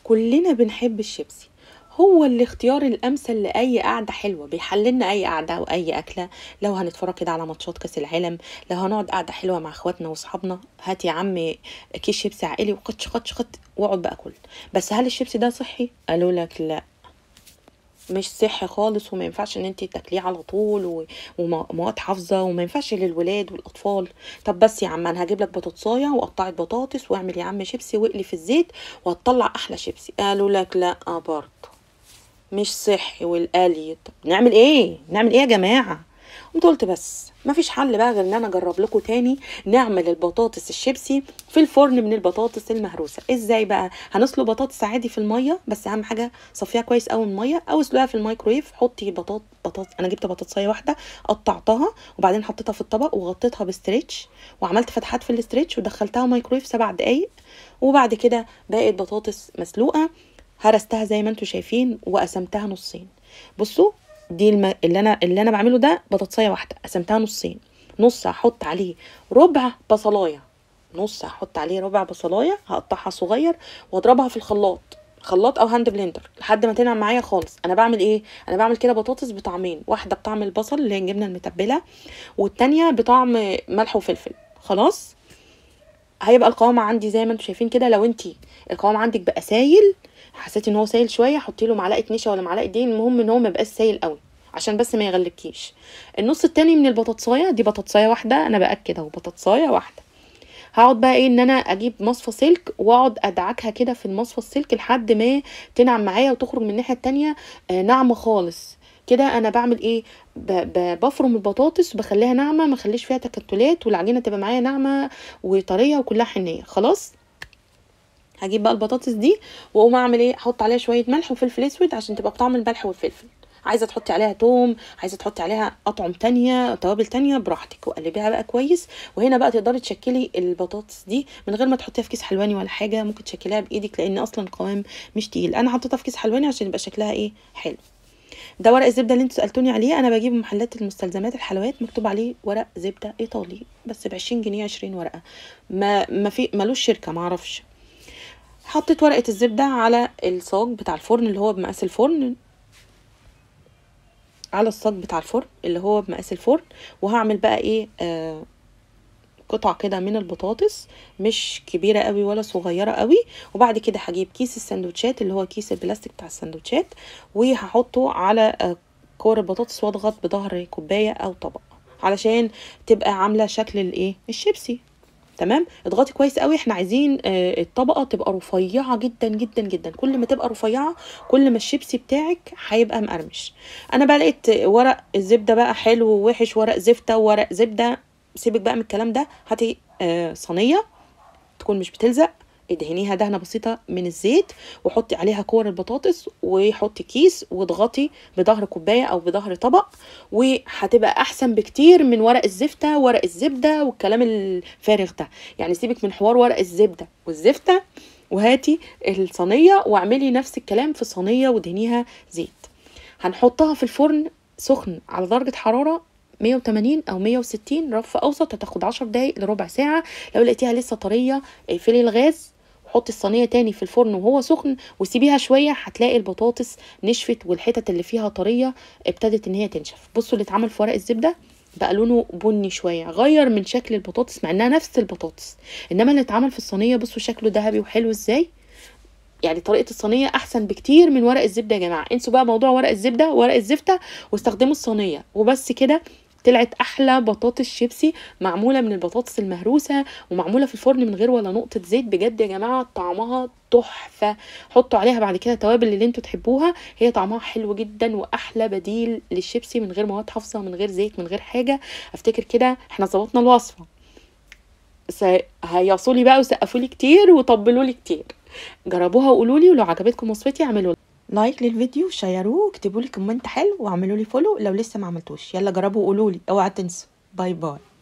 كلنا بنحب الشيبسي هو الاختيار الامثل لاي قعده حلوه بيحللنا اي قعده او اي اكله لو هنتفرج كده على ماتشات كاس العالم لو هنقعد قعده حلوه مع اخواتنا واصحابنا هات يا عم كيس شيبسي عائلي وقطش قطش قط واقعد بقى كل بس هل الشيبسي ده صحي قالوا لك لا مش صحي خالص وما ينفعش ان انت تاكليه على طول و- ومواد حافظه وما ينفعش للولاد والاطفال طب بس يا عم انا هجيب لك بطاطسايه وقطعه بطاطس واعمل يا عم شيبسي واقلي في الزيت وهتطلع احلى شيبسي قالوا لك لا برضه مش صحي والقلي طب نعمل ايه نعمل ايه يا جماعه قمت قلت بس مفيش حل بقى غير ان انا اجرب لكم تاني نعمل البطاطس الشيبسي في الفرن من البطاطس المهروسه ازاي بقى هنسلق بطاطس عادي في الميه بس اهم حاجه صفيها كويس قوي من الميه او اسلقها في الميكرويف حطي بطاط بطاط انا جبت بطاطسايه واحده قطعتها وبعدين حطيتها في الطبق وغطيتها بستريتش وعملت فتحات في الاستريتش ودخلتها ميكرويف سبع دقايق وبعد كده بقت بطاطس مسلوقه هرستها زي ما انتم شايفين وقسمتها نصين بصوا دي الم... اللي انا اللي انا بعمله ده بطاطسايه واحده قسمتها نصين نص هحط عليه ربع بصلايه نص هحط عليه ربع بصلايه هقطعها صغير واضربها في الخلاط خلاط او هاند بلندر لحد ما تنعم معايا خالص انا بعمل ايه انا بعمل كده بطاطس بطعمين واحده بطعم البصل اللي هي الجبنه المتبله والتانية بطعم ملح وفلفل خلاص هيبقى القوام عندي زي ما انتم شايفين كده لو انت القوام عندك بقى سايل حسيتي ان هو سايل شويه حطي له معلقه نشا ولا معلقه دقيق المهم ان هو ما يبقاش سايل قوي عشان بس ما يغلبكيش النص التاني من البطاطسايه دي بطاطسايه واحده انا باكد اهو بطاطسايه واحده هقعد بقى ايه ان انا اجيب مصفى سلك واقعد ادعكها كده في المصفى السلك لحد ما تنعم معايا وتخرج من الناحيه التانية آه ناعمه خالص كده انا بعمل ايه ب- ب- بفرم البطاطس وبخليها ناعمه ما اخليش فيها تكتلات والعجينه تبقى معايا ناعمه وطريه وكلها حنيه خلاص هجيب بقى البطاطس دي واقوم اعمل ايه احط عليها شويه ملح وفلفل اسود عشان تبقى بطعم الملح والفلفل عايزه تحطي عليها توم عايزه تحطي عليها اطعم تانية توابل تانية براحتك وقلبيها بقى كويس وهنا بقى تقدري تشكلي البطاطس دي من غير ما تحطيها في كيس حلواني ولا حاجه ممكن تشكليها بايدك لان اصلا القوام مش تقيل انا حطيتها في كيس حلواني عشان يبقى شكلها ايه حلو ده ورق الزبده اللي انتوا سالتوني عليه انا بجيب من محلات المستلزمات الحلويات مكتوب عليه ورق زبده ايطالي بس ب 20 جنيه 20 ورقه ما ما في ملوش شركه معرفش حطيت ورقه الزبده على الصاج بتاع الفرن اللي هو بمقاس الفرن على الصاج بتاع الفرن اللي هو بمقاس الفرن وهعمل بقى ايه آه قطع كده من البطاطس مش كبيره قوي ولا صغيره قوي وبعد كده هجيب كيس السندوتشات اللي هو كيس البلاستيك بتاع السندوتشات وهحطه على آه، كور البطاطس واضغط بظهر كوبايه او طبق علشان تبقى عامله شكل الايه الشيبسي تمام اضغطي كويس قوي احنا عايزين آه، الطبقه تبقى رفيعه جدا جدا جدا كل ما تبقى رفيعه كل ما الشيبسي بتاعك هيبقى مقرمش انا بقى لقيت ورق الزبده بقى حلو ووحش ورق زفته وورق زبده سيبك بقى من الكلام ده هاتي آه، صينيه تكون مش بتلزق ادهنيها دهنه بسيطه من الزيت وحطي عليها كور البطاطس وحطي كيس واضغطي بظهر كوبايه او بظهر طبق وهتبقى احسن بكتير من ورق الزفته ورق الزبده والكلام الفارغ ده يعني سيبك من حوار ورق الزبده والزفته وهاتي الصينيه واعملي نفس الكلام في صينيه ودهنيها زيت هنحطها في الفرن سخن على درجه حراره 180 او 160 رف اوسط هتاخد 10 دقايق لربع ساعه لو لقيتيها لسه طريه اقفلي الغاز حطي الصينيه تاني في الفرن وهو سخن وسيبيها شويه هتلاقي البطاطس نشفت والحتت اللي فيها طريه ابتدت ان هي تنشف بصوا اللي اتعمل في ورق الزبده بقى لونه بني شويه غير من شكل البطاطس مع انها نفس البطاطس انما اللي اتعمل في الصينيه بصوا شكله ذهبي وحلو ازاي يعني طريقه الصينيه احسن بكتير من ورق الزبده يا جماعه انسوا بقى موضوع ورق الزبده ورق الزفته واستخدموا الصينيه وبس كده طلعت احلى بطاطس شيبسي معموله من البطاطس المهروسه ومعموله في الفرن من غير ولا نقطه زيت بجد يا جماعه طعمها تحفه حطوا عليها بعد كده توابل اللي انتوا تحبوها هي طعمها حلو جدا واحلى بديل للشيبسي من غير مواد حافظه من غير زيت من غير حاجه افتكر كده احنا ظبطنا الوصفه س- هيصوا لي بقى وسقفوا لي كتير وطبلوا لي كتير جربوها وقولوا لي ولو عجبتكم وصفتي اعملوا لايك للفيديو شيروه واكتبوا لي كومنت حلو واعملوا لي فولو لو لسه ما عملتوش يلا جربوا وقولوا لي اوعى تنسوا باي باي